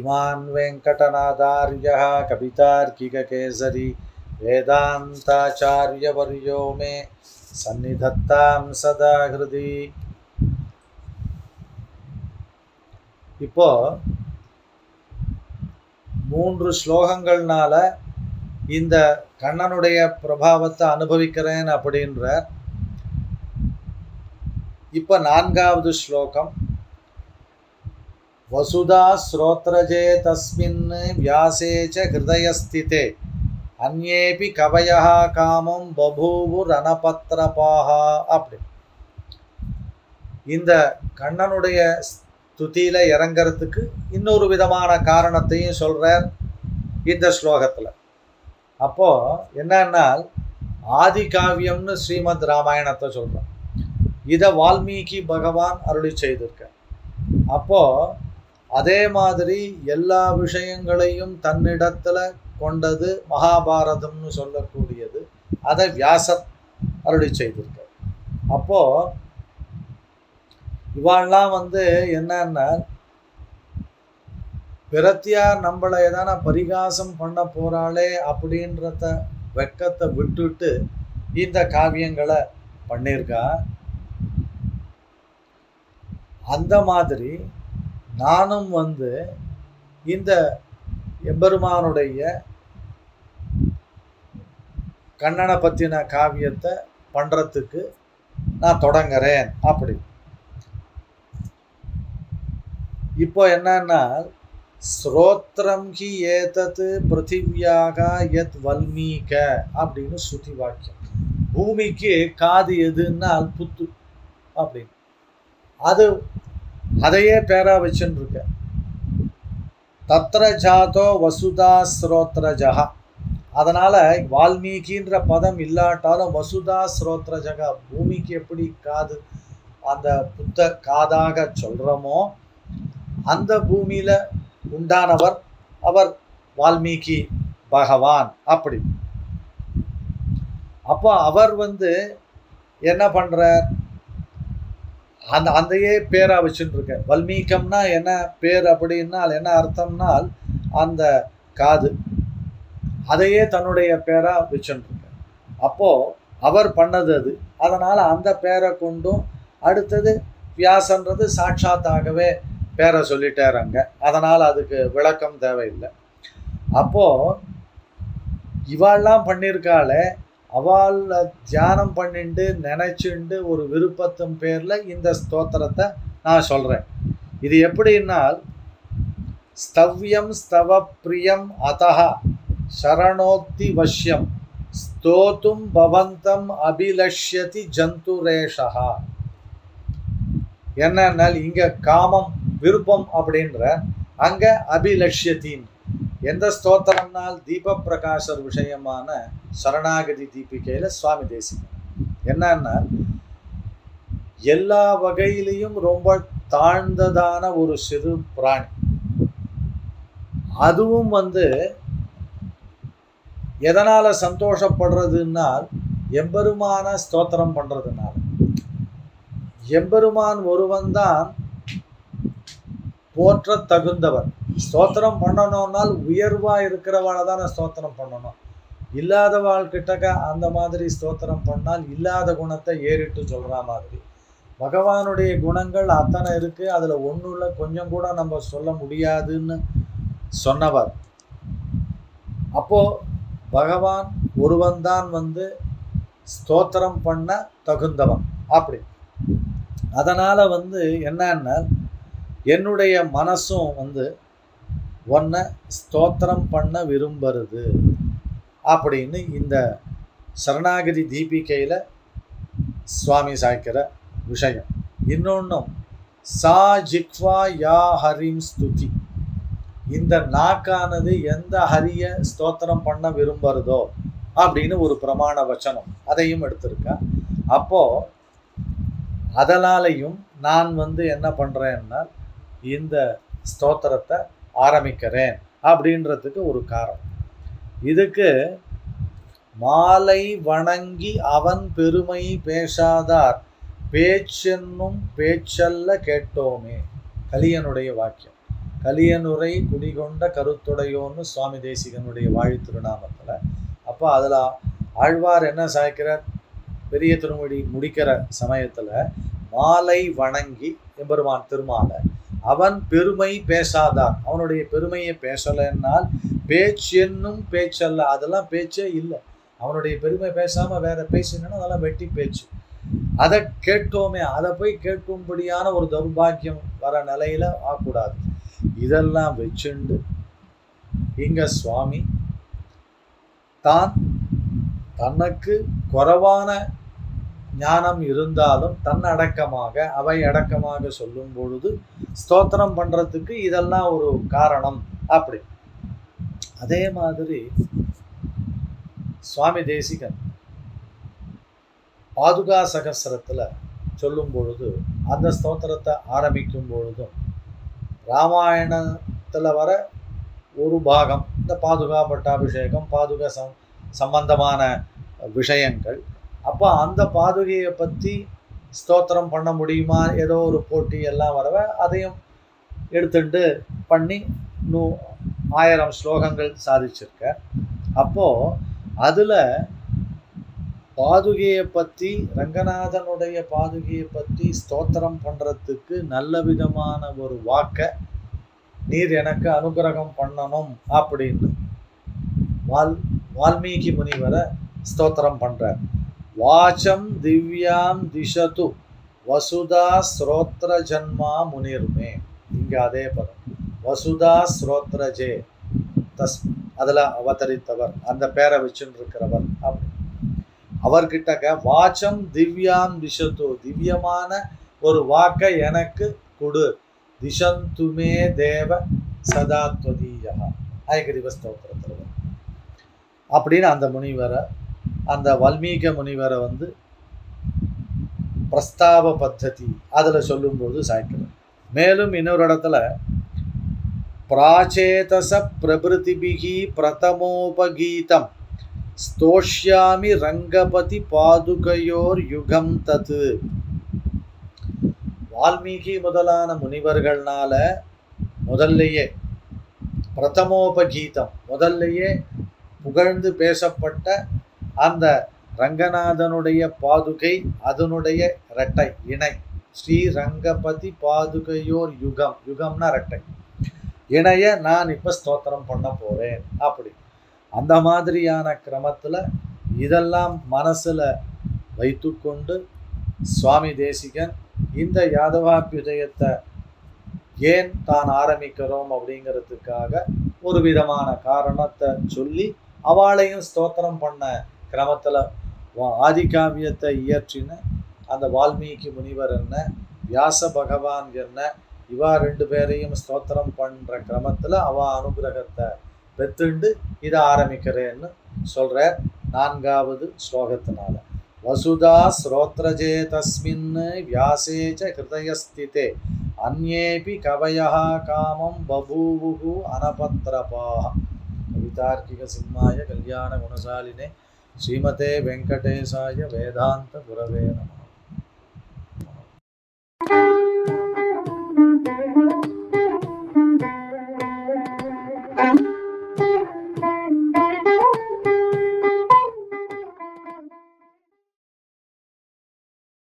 श्रीमान् वेङ्कटनाथार्यः कवितार्किककेसरी वेदान्ताचार्यवर्यो मे सन्निधत्तां सदा हृदि இப்போ மூன்று ஸ்லோகங்கள்னால இந்த கண்ணனுடைய பிரபாவத்தை அனுபவிக்கிறேன் அப்படின்ற இப்போ நான்காவது ஸ்லோகம் வசுதா ஸ்ரோத்ரஜே தஸ்மின் வியாசே ச ஹிருதயஸ்திதே அந்நேபி கவயா காமம் பபூவு ரணபத்திரபாகா அப்படி இந்த கண்ணனுடைய ஸ்துதியில இறங்கிறதுக்கு இன்னொரு விதமான காரணத்தையும் சொல்றார் இந்த ஸ்லோகத்தில் அப்போ என்னன்னா ஆதி காவியம்னு ஸ்ரீமத் ராமாயணத்தை சொல்றோம் இதை வால்மீகி பகவான் அருளி செய்திருக்க அப்போ அதே மாதிரி எல்லா விஷயங்களையும் தன்னிடத்துல கொண்டது மகாபாரதம்னு சொல்லக்கூடியது அதை வியாசர் அருளி செய்திருக்க அப்போ இவாள்லாம் வந்து என்னன்னா பிரத்தியார் நம்மளை எதான பரிகாசம் பண்ண போறாளே அப்படின்றத வெக்கத்தை விட்டுட்டு இந்த காவியங்களை பண்ணியிருக்கா அந்த மாதிரி நானும் வந்து இந்த எம்பெருமானுடைய கண்ணனை பற்றின காவியத்தை பண்ணுறதுக்கு நான் தொடங்குறேன் அப்படி இப்போ என்னன்னா ஸ்ரோத்ரம் ஹி ஏதத்து பிருத்திவியாக எத் வல்மீக அப்படின்னு ஸ்ருதி வாக்கியம் பூமிக்கு காது எதுன்னால் புத்து அப்படின்னு அது அதையே பேரா வச்சுன்னு இருக்க தத்ர ஜாதோ வசுதா ஸ்ரோத்ரஜகா அதனால வால்மீகின்ற பதம் இல்லாட்டாலும் வசுதா ஸ்ரோத்ரஜகா பூமிக்கு எப்படி காது அந்த புத்த காதாக சொல்றோமோ அந்த பூமியில உண்டானவர் அவர் வால்மீகி பகவான் அப்படி அப்போ அவர் வந்து என்ன பண்றார் அந்த அந்தையே பேரா வச்சுட்டு இருக்க வல்மீகம்னா என்ன பேர் அப்படின்னால் என்ன அர்த்தம்னால் அந்த காது அதையே தன்னுடைய பேரா வச்சுட்டு இருக்க அப்போ அவர் பண்ணது அது அதனால அந்த பேரை கொண்டும் அடுத்தது வியாசன்றது சாட்சாத்தாகவே பேரை சொல்லிட்டாருங்க அதனால் அதுக்கு விளக்கம் தேவையில்லை அப்போ இவாள்லாம் பண்ணியிருக்காளே அவள் தியானம் பண்ணிண்டு நினைச்சுண்டு ஒரு விருப்பத்தின் பேரில் இந்த ஸ்தோத்திரத்தை நான் சொல்கிறேன் இது எப்படின்னால் ஸ்தவ்யம் ஸ்தவ பிரியம் அதஹா சரணோக்தி வஷ்யம் ஸ்தோத்தும் பவந்தம் அபிலஷ்யதி ஜந்துரேஷா என்னன்னால் இங்க காமம் விருப்பம் அப்படின்ற அங்க அபிலஷ்யத்தின் எந்த ஸ்தோத்திரம்னால் தீப பிரகாசர் விஷயமான சரணாகதி தீபிகையில சுவாமி தேசிகன் என்னன்னா எல்லா வகையிலையும் ரொம்ப தாழ்ந்ததான ஒரு சிறு பிராணி அதுவும் வந்து எதனால சந்தோஷப்படுறதுனால் எம்பெருமான ஸ்தோத்திரம் பண்றதுனால எம்பெருமான் ஒருவன் தான் போற்ற தகுந்தவர் ஸ்தோத்திரம் பண்ணணும்னால் உயர்வா இருக்கிறவாளை தானே ஸ்தோத்திரம் பண்ணணும் இல்லாதவாள் கிட்டக்க அந்த மாதிரி ஸ்தோத்திரம் பண்ணால் இல்லாத குணத்தை ஏறிட்டு சொல்ற மாதிரி பகவானுடைய குணங்கள் அத்தனை இருக்கு அதுல ஒண்ணுல கொஞ்சம் கூட நம்ம சொல்ல முடியாதுன்னு சொன்னவர் அப்போ பகவான் ஒருவன் தான் வந்து ஸ்தோத்திரம் பண்ண தகுந்தவன் அப்படி அதனால வந்து என்னன்னா என்னுடைய மனசும் வந்து ஒன்றை ஸ்தோத்திரம் பண்ண விரும்புறது அப்படின்னு இந்த சரணாகதி தீபிகையில் சுவாமி சாய்க்கிற விஷயம் இன்னொன்றும் சா ஜிக்வா யா ஹரிம் ஸ்துதி இந்த நாக்கானது எந்த ஹரிய ஸ்தோத்திரம் பண்ண விரும்புறதோ அப்படின்னு ஒரு பிரமாண வச்சனம் அதையும் எடுத்திருக்கா அப்போ அதனாலையும் நான் வந்து என்ன பண்ணுறேன்னா இந்த ஸ்தோத்திரத்தை ஆரம்பிக்கிறேன் அப்படின்றதுக்கு ஒரு காரணம் இதுக்கு மாலை வணங்கி அவன் பெருமை பேசாதார் பேச்சென்னும் பேச்சல்ல கேட்டோமே கலியனுடைய வாக்கியம் கலியனுரை குடிகொண்ட கருத்துடையோன்னு சுவாமி தேசிகனுடைய வாழி திருநாமத்தில் அப்போ அதில் ஆழ்வார் என்ன சாய்க்கிறார் பெரிய திருமொழி முடிக்கிற சமயத்தில் மாலை வணங்கி எம்பெருமான் திருமாலை அவன் பெருமை பேசாதார் அவனுடைய பெருமையை பேசலைன்னால் பேச்சு என்னும் பேச்சல்ல அதெல்லாம் பேச்சே இல்லை அவனுடைய பெருமை பேசாமல் வேற பேசினா அதெல்லாம் வெட்டி பேச்சு அதை கேட்டோமே அதை போய் கேட்கும்படியான ஒரு தௌர்பாக்கியம் வர நிலையில ஆகக்கூடாது இதெல்லாம் வச்சுண்டு இங்க சுவாமி தான் தனக்கு குறைவான ஞானம் இருந்தாலும் தன்னடக்கமாக அவை அடக்கமாக சொல்லும் பொழுது ஸ்தோத்திரம் பண்றதுக்கு இதெல்லாம் ஒரு காரணம் அப்படி அதே மாதிரி சுவாமி தேசிகன் பாதுகா சகசிரத்துல சொல்லும் பொழுது அந்த ஸ்தோத்திரத்தை ஆரம்பிக்கும் பொழுதும் ராமாயணத்துல வர ஒரு பாகம் இந்த பாதுகா பட்டாபிஷேகம் பாதுகா சம் சம்பந்தமான விஷயங்கள் அப்போ அந்த பாதுகையை பற்றி ஸ்தோத்திரம் பண்ண முடியுமா ஏதோ ஒரு போட்டி எல்லாம் வரவ அதையும் எடுத்துட்டு பண்ணி நூ ஆயிரம் ஸ்லோகங்கள் சாதிச்சிருக்க அப்போது அதில் பாதுகையை பற்றி ரங்கநாதனுடைய பாதுகையை பற்றி ஸ்தோத்திரம் பண்ணுறதுக்கு நல்ல விதமான ஒரு வாக்கை நீர் எனக்கு அனுகிரகம் பண்ணணும் அப்படின்னு வால் வால்மீகி முனிவரை ஸ்தோத்திரம் பண்றார் வாச்சம் திவ்யாம் திசது வசுதா ஸ்ரோத்ர ஜன்மா முனிர்மே இங்க அதே பதம் வசுதா ஸ்ரோத்ரஜே தஸ் அதுல அவதரித்தவர் அந்த பேரை வச்சுட்டு இருக்கிறவர் அப்படி அவர்கிட்டக்க வாச்சம் திவ்யாம் திசத்து திவ்யமான ஒரு வாக்கை எனக்கு கொடு திசந்துமே தேவ சதாத்வதீயா ஐகரிவ ஸ்தோத்திரத்தில் வரும். அப்படின்னு அந்த முனிவரை அந்த வல்மீக முனிவரை வந்து பிரஸ்தாப பத்ததி அதில் சொல்லும்போது சாய்க்கிறார் மேலும் இன்னொரு இடத்துல பிராச்சேதச பிரபிருதிபிகி பிரதமோபகீதம் ஸ்தோஷ்யாமி ரங்கபதி பாதுகையோர் யுகம் தது வால்மீகி முதலான முனிவர்கள்னால முதல்லையே பிரதமோபகீதம் முதல்லையே புகழ்ந்து பேசப்பட்ட அந்த ரங்கநாதனுடைய பாதுகை அதனுடைய இரட்டை இணை ஸ்ரீ ரங்கபதி பாதுகையோர் யுகம் யுகம்னா இரட்டை இணைய நான் இப்போ ஸ்தோத்திரம் பண்ண போறேன் அப்படி அந்த மாதிரியான கிரமத்தில் இதெல்லாம் மனசில் வைத்துக்கொண்டு சுவாமி தேசிகன் இந்த யாதவாபியுதயத்தை ஏன் தான் ஆரம்பிக்கிறோம் அப்படிங்கிறதுக்காக ஒரு விதமான காரணத்தை சொல்லி அவளையும் ஸ்தோத்திரம் பண்ண கிரமத்தில் ஆதிகாவியத்தை இயற்றின அந்த வால்மீகி முனிவர் என்ன வியாச பகவான் என்ன இவா ரெண்டு பேரையும் ஸ்தோத்திரம் பண்ணுற கிரமத்தில் அவ அனுகிரகத்தை பெத்துண்டு இதை ஆரம்பிக்கிறேன்னு சொல்கிறார் நான்காவது ஸ்லோகத்தினால வசுதா ஸ்ரோத்ரஜே தஸ்மின் வியாசே ச ஹிருதயஸ்திதே அந்நேபி கவயः காமம் பபூவுகு அனபத்ரபாः கவிதார்க்கிக சிம்மாய கல்யாண குணசாலினே ஸ்ரீமதே வெங்கடேசாய வேதாந்த குரவே நம Thank you.